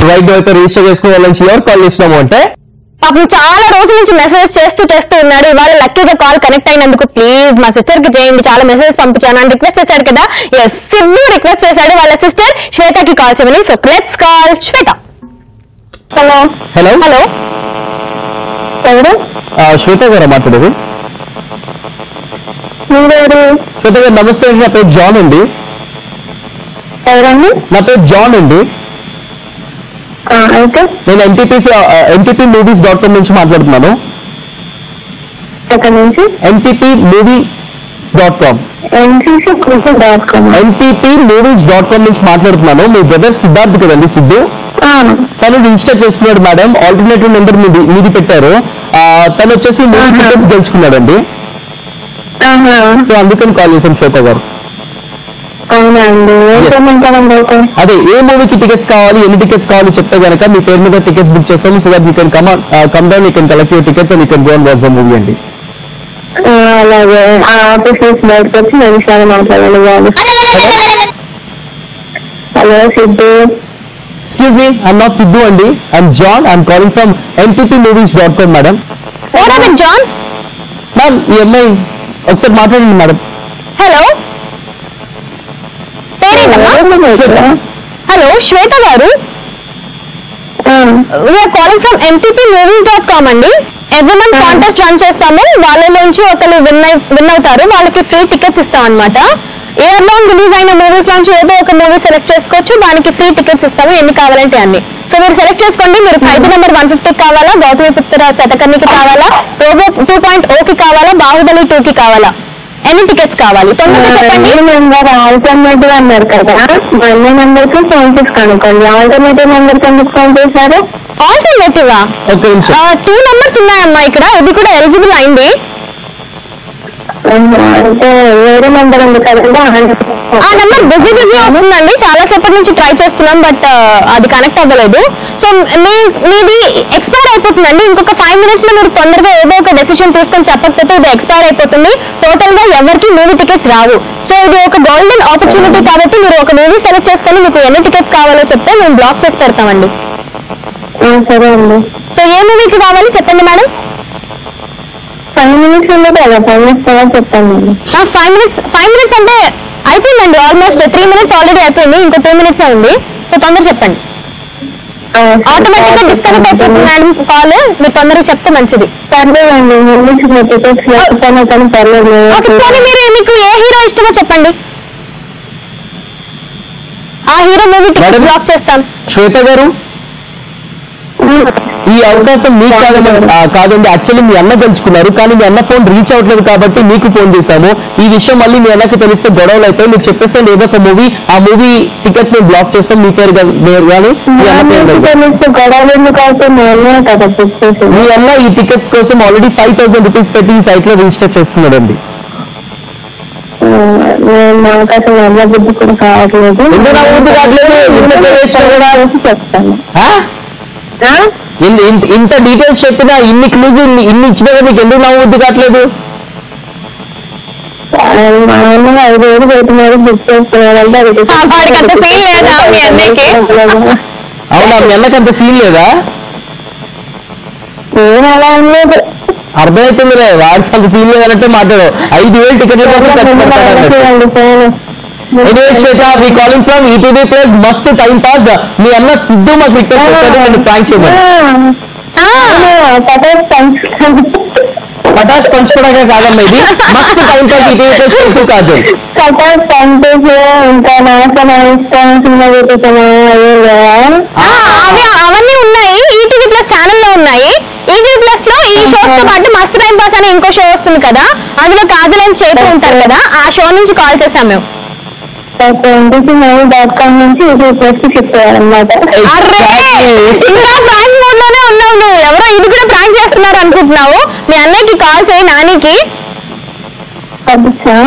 Right అయితే register చేసుకోవాలని ఎవరు కాల్ చేసినాము అంటే పాపం చాలా రోజుల నుంచి మెసేజ్ చేస్తూ చేస్తూ ఉన్నాడు ఇవాళ లక్కీగా కాల్ కనెక్ట్ అయినందుకు ప్లీజ్ మా సిస్టర్ కి చేయండి చాలా మెసేజ్ పంపించాను అని రిక్వెస్ట్ చేశాడు కదా ఎస్ సిద్ధు రిక్వెస్ట్ చేశాడు వాళ్ళ సిస్టర్ శ్వేతకి కాల్ చేయమని so let's call Shweta hello hello hello ఎవరు శ్వేత గారు మాట్లాడేది మీరెవరు శ్వేత గారు నమస్తే అండి నా పేరు జాన్ అండి ఎవరండి నా పేరు జాన్ అండి అయితే నేను NTP NTP movies dot com నుంచి మాట్లాడుతున్నాను ఎక్కడి నుంచి NTP movies dot com NCC Krishi dot com NTP movies dot com నుంచి మాట్లాడుతున్నాను మీ బ్రదర్ సిద్ధార్థ్ కదండి సిద్ధు తను రిజిస్టర్ చేసుకున్నాడు మేడం ఆల్టర్నేటివ్ నెంబర్ మీది మీది పెట్టారు ఆ, తను వచ్చేసి మూవీ టికెట్స్ గెలుచుకున్నాడండి సో అందుకని కాల్ చేశాను శ్వేత గారు అవునా అండి ఏం చేయమంటారండి అయితే అదే ఏ మూవీకి టికెట్స్ కావాలి ఎన్ని టికెట్స్ కావాలి చెప్తే గనక మీ పేరు మీద టికెట్స్ బుక్ చేస్తాము so that you can come come down you can collect your tickets and you can go and watch the movie అండి ఆ, అలాగే ఆ ఆఫీస్ నుంచి బయటకు వచ్చి నేను విషయాలు మాట్లాడాలి బాబు hello Siddhu excuse me I'm not Siddhu అండి I'm John I'm calling from NTP movies dot com madam John ma'am ఈ అమ్మాయి ఒకసారి మాట్లాడండి మేడం హలో పేరేంటమ్మా hello Shweta garu we're calling from MPP movies dot com అండి ఎవ్రీ మంత్ కాంటెస్ట్ రన్ చేస్తాము వాళ్ళలోంచి ఒకరు విన్ విన్ అవుతారు వాళ్ళకి ఫ్రీ టికెట్స్ ఇస్తాం అనమాట ఇయర్ లాంగ్ రిలీజ్ అయిన మూవీస్ లోంచి ఏదో ఒక మూవీ సెలెక్ట్ చేసుకోవచ్చు దానికి ఫ్రీ టికెట్స్ ఇస్తాము ఎన్ని కావాలంటే అన్ని సో మీరు సెలెక్ట్ చేసుకోండి మీరు ఖైదీ నెంబర్ వన్ ఫిఫ్టీకి కావాలా గౌతమిపుత్ర శతకర్ణికి కావాలా రోబో టూ పాయింట్ ఓకి కావాలా బాహుబలి టూ కి కావాలా ఎన్ని టికెట్స్ కావాలి తొందరగా చెప్పండి నెంబర్ ఆల్టర్నేటివ్ అన్నారు కదా మళ్ళీ నెంబర్ కి ఫోన్ చేసి కనుక్కోండి ఆల్టర్నేటివ్ నెంబర్ కి ఎందుకు ఫోన్ చేశారు ఆల్టర్నేటివ్ ఒక్క నిమిషం టూ నెంబర్స్ ఉన్నాయమ్మా ఇక్కడ ఇది కూడా ఎలిజిబుల్ అయింది అంటే వేరే నెంబర్ ఉంది కదండి ఆ నెంబర్ బిజీ బిజీ వస్తుందండి చాలా సేపటి నుంచి ట్రై చేస్తున్నాం బట్ అది కనెక్ట్ అవ్వలేదు సో మీ మీది ఎక్స్పైర్ అయిపోతుందండి ఇంకొక ఫైవ్ మినిట్స్ లో మీరు తొందరగా ఏదో ఒక డెసిషన్ తీసుకొని చెప్పకపోతే ఇది ఎక్స్పైర్ అయిపోతుంది టోటల్ గా ఎవరికి మూవీ టికెట్స్ రావు సో ఇది ఒక గోల్డెన్ ఆపర్చునిటీ కాబట్టి మీరు ఒక మూవీ సెలెక్ట్ చేసుకొని మీకు ఎన్ని టికెట్స్ కావాలో చెప్తే మేము బ్లాక్ చేసి పెడతామండి సరే అండి సో ఏ మూవీకి కావాలి చెప్పండి మేడం ఫైవ్ మినిట్స్ ఉంది కదా ఫైవ్ మినిట్స్ తర్వాత చెప్తాను ఫైవ్ మినిట్స్ ఫైవ్ మినిట్స్ అంటే అయిపోయిందండి ఆల్మోస్ట్ త్రీ మినిట్స్ ఆల్రెడీ అయిపోయింది ఇంకో టూ మినిట్స్ ఉంది సో తొందర చెప్పండి ఆటోమేటిక్ గా డిస్కనెక్ట్ అయిపోతుంది మేడం కాల్ మీరు తొందరగా చెప్తే మంచిది పర్లేదండి మూవీస్ టికెట్స్ లేకపోయినా కానీ పర్లేదు ఓకే పోనీ మీరు మీకు ఏ హీరో ఇష్టమో చెప్పండి ఆ hero movie ticket Madam? Block చేస్తాం శ్వేత గారు ఈ అవకాశం మీకు కాదండి ఆ, కాదండి యాక్చువల్లీ మీ అన్న గెలుచుకున్నారు కానీ మీ అన్న ఫోన్ రీచ్ అవ్వట్లేదు కాబట్టి మీకు ఫోన్ చేశాము ఈ విషయం మళ్ళీ మీ అన్నకి తెలిస్తే గొడవలు అయితే మీరు చెప్పేస్తే ఏదో ఒక మూవీ ఆ మూవీ టికెట్స్ మేము బ్లాక్ చేస్తాం మీ పేరు గా- పేరు కానీ మీ అన్న పేరు మీద. తెలిస్తే గొడవలు ఎందుకు అయితే నేనే కదా బుక్ చేసింది మీ అన్న ఈ టికెట్స్ కోసం ఆల్రెడీ ఫైవ్ థౌసండ్ రూపీస్ పెట్టి ఈ సైట్ లో రిజిస్టర్ చేసుకున్నాడండి నేను నాకు అసలు ఎంత బుద్ధి కూడా కావట్లేదు ఎందుకు నా బుద్ధి కావట్లేదు? ఇంత ప్రవేశం కూడా? చెప్తాను ఆ? ఆ? ఇన్- ఇన్- ఇంత డీటెయిల్స్ చెప్పినా ఇన్ని క్లూజ్ ఇన్ని ఇచ్చినా కూడా మీకు ఎందుకు నవ్వుద్ది కావట్లేదు మా ఆయన ఐదు వేలు పెట్టున్నారు బుక్ చేసుకున్నారంటే అది ఆ, వాడికి అంత feel లేదా మీ అన్నయ్యకి? అవునా మీ అన్నకి అంత సీన్ లేదా నేను అలా అనలేదు అర్థమవుతుందిలే వాడికి అంత సీన్ లేదంటే మాట్లాడు ఐదు వేలు టికెట్ల కోసం ఖర్చు పెడతాడన్నట్టు. చూడండి phone Anyway, Shweta we calling from ETV plus Mastu time pass మీ అన్న సిద్ధు మాకు రిక్వెస్ట్ చేస్తాడు నన్ను ప్రాంక్ చేయమని పటాస్ పంచుకోవడానికి కాదమ్మా ఇది Mastu time pass ETV plus Siddhu కాదు కటాస్ పంపేసి ఇంకా నాశన ఇష్టం సినిమా చూపించమా ఆ, అవి అవన్నీ ఉన్నాయి ఈటీవీ ప్లస్ ఛానల్లో ఉన్నాయి ఈటీవీ ప్లస్ లో ఈ షోస్ తో పాటు మస్త్ టైం పాస్ అనే ఇంకో షో వస్తుంది కదా అందులో కాజల్ అని చేతూ ఉంటారు కదా ఆ షో నుంచి కాల్ చేసాం మేము ఎన్టీసీ మూవీ డాట్ కామ్ నుంచి ఇది ప్లస్ షిఫ్ట్ అయ్యారనమాట అర్రే ఇంకా ప్రాంక్ మోడ్ లోనే ఉన్నావు నువ్వు ఎవరో ఇది కూడా ప్రాంక్ చేస్తున్నారు అనుకుంటున్నావు మీ అన్నయ్యకి కాల్ చేయి నానికి అచ్చా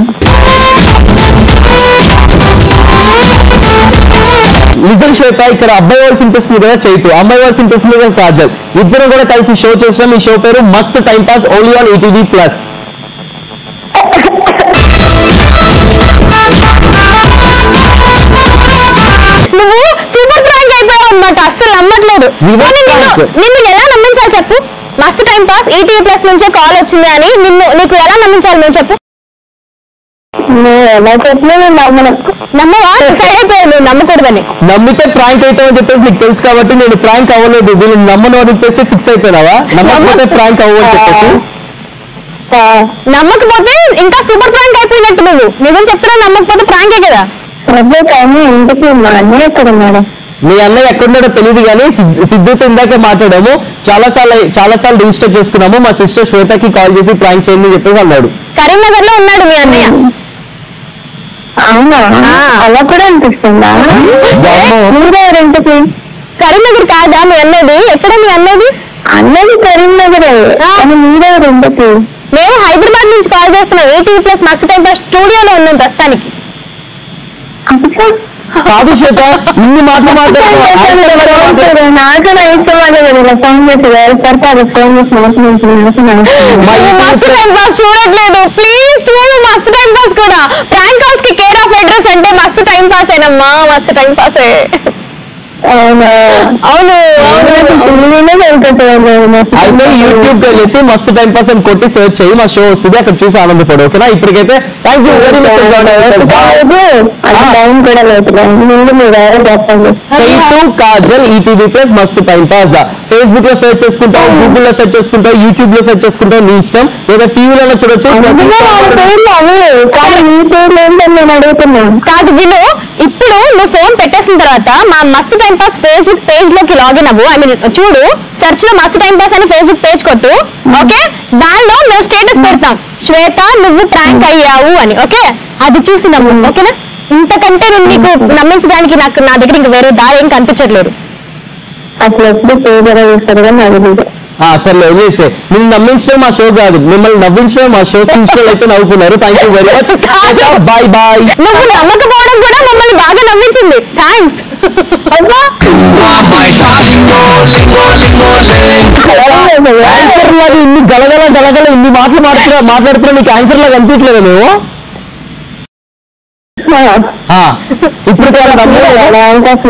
నిజం శ్వేత ఇక్కడ అబ్బాయి వాయిస్ వినిపిస్తుంది కదా చైతు అమ్మాయి వాయిస్ వినిపిస్తుంది కదా కాజల్ ఇద్దరు కూడా కలిసి షో చేసినాం ఈ షో పేరు Mast time pass only on ETV plus నువ్వు సూపర్ ప్రాంక్ అయిపోయావు నాకు అస్సలు నమ్మట్లేదు Reverse పోనీ నిన్ను prank. నిన్ను ఎలా నమ్మించాలి చెప్పు Mastu time pass ETV plus నుంచే కాల్ వచ్చింది అని నిన్ను నీకు ఎలా నమ్మించాలి నువ్వు చెప్పు నువ్వు ఎలా చెప్పినా నేను నమ్మను నమ్మవా సైడ్ అయిపోయావు నువ్వు నమ్మకూడదని నమ్మితే ప్రాంక్ అవుతామని చెప్పేసి నీకు తెలుసు కాబట్టి నేను ప్రాంక్ అవ్వలేదు వీళ్ళు నమ్మను అని చెప్పేసి ఫిక్స్ అయిపోయినావా నమ్మకపోతే ప్రాంక్ అవ్వని చెప్పేసి ఆ, నమ్మకపోతే ఇంకా సూపర్ ప్రాంక్ అయిపోయినట్టు నువ్వు నిజం చెప్తున్నా నమ్మకపోతే ప్రాంకే కదా సరే కానీ ఇంటికి మా అన్నయ్య ఎక్కడ ఉన్నాడు మీ అన్నయ్య ఎక్కడున్నాడో తెలియదు కానీ సిద్- సిద్ధుతో ఇందాకే మాట్లాడాము చాలా సార్లు చాలా సార్లు రిజిస్టర్ చేసుకున్నాము మా సిస్టర్ శ్వేతకి కాల్ చేసి ప్రాంక్ చేయండి అని చెప్పేసి అన్నాడు కరీంనగర్ లో ఉన్నాడు మీ అన్నయ్య అవునా ఆ. అలా కూడా అనిపిస్తుందా వామ్మో. మీరెవరు ఇంటికి కరీంనగర్ కాదా మీ అన్నది ఎక్కడ మీ అన్నది అన్నది కరీంనగరే ఆ. కానీ మీరెవరు ఇంటికి మేము హైదరాబాద్ నుంచి కాల్ చేస్తున్నాం ETV plus Mastu time pass స్టూడియోలో ఉన్నాం ప్రస్తుతానికి అబ్బా. కాదు శ్వేత ఇన్ని మాటలు మాట్లాడుతున్నావు నాకు నా ఇష్టం అదే కదా ఫోన్ చేసి సరిపడ ఫోన్ చేసి మాట్లాడుతున్నాను మా నువ్వు మస్తు టైం పాస్ చూడట్లేదు ప్లీజ్ చూడు మస్తు టైం పాస్ కూడా ప్రాంక్ హౌస్ కి కేర్ ఆఫ్ అడ్రస్ అంటే మస్తు టైం పాస్ ఏనమ్మా మస్తు టైం పాస్ అవునా అవును అవును టీవీలో వెళ్తున్నాను అయితే యూట్యూబ్ కి వెళ్ళేసి మస్తు టైం పాస్ అని కొట్టి సెర్చ్ చేయి మా షో వస్తుంది అక్కడ చూసి ఆనందపడు ఓకేనా ఇప్పటికైతే థ్యాంక్ యూ వెరీ మచ్ అది టైం కూడా లేదు ముందు మీరు ఎవరో చెప్పండి Chaitu Kajal ETV plus Mastu time pass Facebook లో సెర్చ్ చేసుకుంటావు గూగుల్ లో సెర్చ్ చేసుకుంటావు యూట్యూబ్ లో సెర్చ్ చేసుకుంటావు నీ ఇష్టం లేదా టీవీలో చూడొచ్చు అందులో వాళ్ళ పేర్లు అవే కానీ మీ పేర్లు ఏంటని నేను అడుగుతున్నాను కాదు విను ఇప్పుడు నువ్వు ఫోన్ పెట్టేసిన తర్వాత మా Mastu time pass Facebook page లోకి లాగిన్ అవ్వు ఐ మీన్ చూడు సెర్చ్ లో మస్తు టైం పాస్ అని ఫేస్బుక్ పేజ్ కొట్టు ఓకే దానిలో మేము స్టేటస్ పెడతాం శ్వేత నువ్వు ప్రాంక్ అయ్యావు అని ఓకే అది చూసి నమ్ము ఓకేనా ఇంతకంటే నేను నీకు నమ్మించడానికి నాకు నా దగ్గర ఇంకా వేరే దారి ఏం కనిపించట్లేదు అసలు ఎప్పుడు పేరు ఎలా చేస్తారు కానీ నాకు తెలియదు ఆ, సర్లే వదిలేసే నిన్ను నమ్మించడం మా షో కాదు మిమ్మల్ని నవ్వించడం మా షో ఇన్స్టాల్ అయితే నవ్వుకున్నారు thank you very much bye bye నువ్వు నమ్మకపోవడం కూడా మమ్మల్ని బాగా నమ్మించింది థ్యాంక్స్ యాంకర్ లాగా ఇన్ని గలగల గలగల ఇన్ని మాటలు మాట్లాడుతున్నా మాట్లాడుతున్నా నీకు యాంకర్ లాగా అనిపించలేదు నువ్వు ఆ, ఇప్పుడు కూడా నమ్మలేదు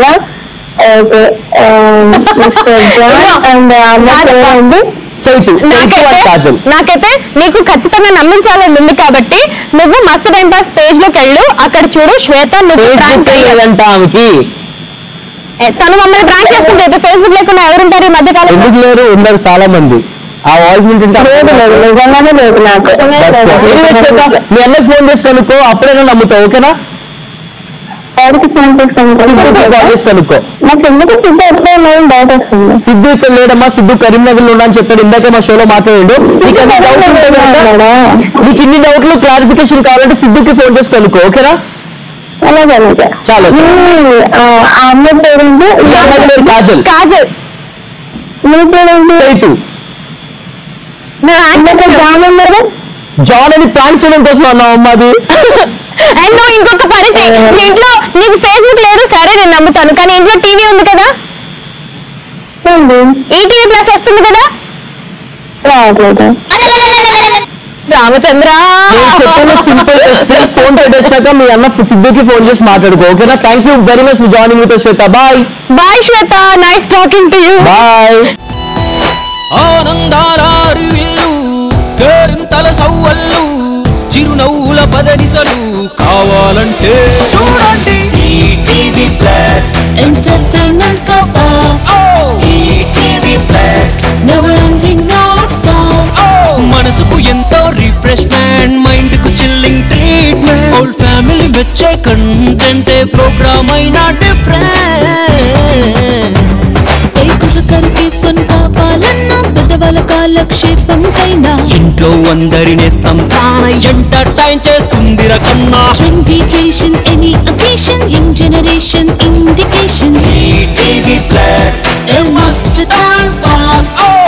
అండ్ అమ్మ పేరు చైతు చైతు నాకైతే అండ్ కాజల్ నాకైతే నీకు ఖచ్చితంగా నమ్మించాలని ఉంది కాబట్టి నువ్వు మస్తు టైం పాస్ పేజ్ లోకి వెళ్ళు అక్కడ చూడు శ్వేత నువ్వు prank ఫేస్బుక్ అయ్యావు. లేదంట ఆమెకి ఏ, తను మమ్మల్ని ప్రాంక్ చేస్తుంటే ఫేస్బుక్ లేకుండా ఎవరుంటారు ఈ మధ్య కాలంలో ఎందుకు లేరు ఉన్నారు చాలా మంది ఆ వాయిస్ వింటుంటే లేదు లేదు నిజంగానే లేదు నాకు Anyway, శ్వేత, మీ అన్నకి ఫోన్ చేసి కనుక్కో అప్పుడైనా నమ్ముతావు ఓకేనా ఎవరికి ఫోన్ సిద్ధుకి కాల్ చేసి కనుక్కో నాకు ఎందుకు సిద్ధ ఎప్పుడైనా డౌట్ వస్తుంది సిద్ధు ఇక్కడ లేడమ్మా సిద్ధు కరీంనగర్ లో ఉన్నా అని చెప్పాడు ఇందాక మా షోలో మాట్లాడాడు నీకు అన్ని డౌట్లు ఉంటే కనుక నీకు ఇన్ని డౌట్లు క్లారిఫికేషన్ కావాలంటే సిద్ధుకి ఫోన్ చేసి కనుక్కో ఓకేనా అలాగే అలాగే చాలా ఈ, ఆ ఆ అమ్మాయి పేరేంటి ఈ అమ్మాయి పేరు కాజల్ కాజల్ మీ పేరేంటి చైతు నా ఇందాక జాన్ ఉన్నారు జాన్ అని ప్రాంక్ చేయడం కోసం అన్నావు అమ్మాది అండ్ నువ్వు ఇంకొక పని చెయ్యి మీ ఇంట్లో నీకు ఫేస్బుక్ లేదు సరే నేను నమ్ముతాను కానీ ఇంట్లో టీవీ ఉంది కదా ఏంటి ఈటీవీ ప్లస్ వస్తుంది కదా రావట్లేదు రామచంద్ర నేను చెప్పిన సింపుల్ ఫోన్ పెట్టేసినాక మీ అన్న సిద్ధుకి ఫోన్ చేసి మాట్లాడుకో ఓకేనా thank you very much joining with Shweta bye bye Shweta nice talking to you bye ఆనందాల అరువిల్లు కేరింతల సవ్వళ్ళు చిరునవ్వుల పదనిసలు కావాలంటే చూడండి ETV plus Entertainment cover, ETV plus never ending non-stop. మనసుకు ఎంతో రిఫ్రెష్మెంట్ మైండ్ కు చిల్లింగ్ ట్రీట్మెంట్ హోల్ ఫ్యామిలీ వచ్చే కంటెంటే ప్రోగ్రామ్ అయినా డిఫరెంట్ కరికి ఫన్ కావాలన్నా పెద్దవాళ్ళ కాలక్షేపం కైనా ఇంట్లో అందరి నేస్తం తానై ఎంటర్టైన్ చేస్తుంది రకన్నా trendy tradition any occasion young generation indication ETV plus Mast time pass